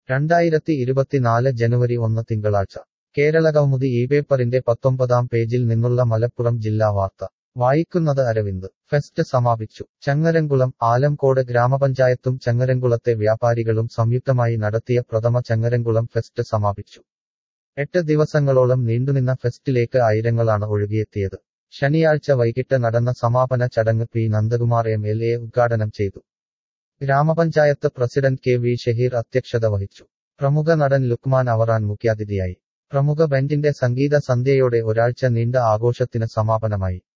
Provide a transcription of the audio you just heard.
രണ്ടായിരത്തി ഇരുപത്തിനാല് ജനുവരി ഒന്ന് തിങ്കളാഴ്ച കേരളകൗമുദി ഈ പേപ്പറിന്റെ പത്തൊമ്പതാം പേജിൽ നിന്നുള്ള മലപ്പുറം ജില്ലാ വാർത്ത വായിക്കുന്നത് അരവിന്ദ് ഫെസ്റ്റ് സമാപിച്ചു ചങ്ങരംകുളം ആലംകോട് ഗ്രാമപഞ്ചായത്തും ചങ്ങരംകുളത്തെ വ്യാപാരികളും സംയുക്തമായി നടത്തിയ പ്രഥമ ചങ്ങരംകുളം ഫെസ്റ്റ് സമാപിച്ചു എട്ട് ദിവസങ്ങളോളം നീണ്ടുനിന്ന ഫെസ്റ്റിലേക്ക് ആയിരങ്ങളാണ് ഒഴുകിയെത്തിയത് ശനിയാഴ്ച വൈകിട്ട് നടന്ന സമാപന ചടങ്ങ് P Nandakumar M L A ഉദ്ഘാടനം ചെയ്തു ഗ്രാമപഞ്ചായത്ത് പ്രസിഡന്റ് കെ വി ഷഹീർ അധ്യക്ഷത വഹിച്ചു പ്രമുഖ നടൻ ലുക്മാൻ അവറാൻ മുഖ്യാതിഥിയായി പ്രമുഖ ബാൻഡിന്റെ സംഗീത സന്ധ്യയോടെ ഒരാഴ്ച നീണ്ട ആഘോഷത്തിന് സമാപനമായി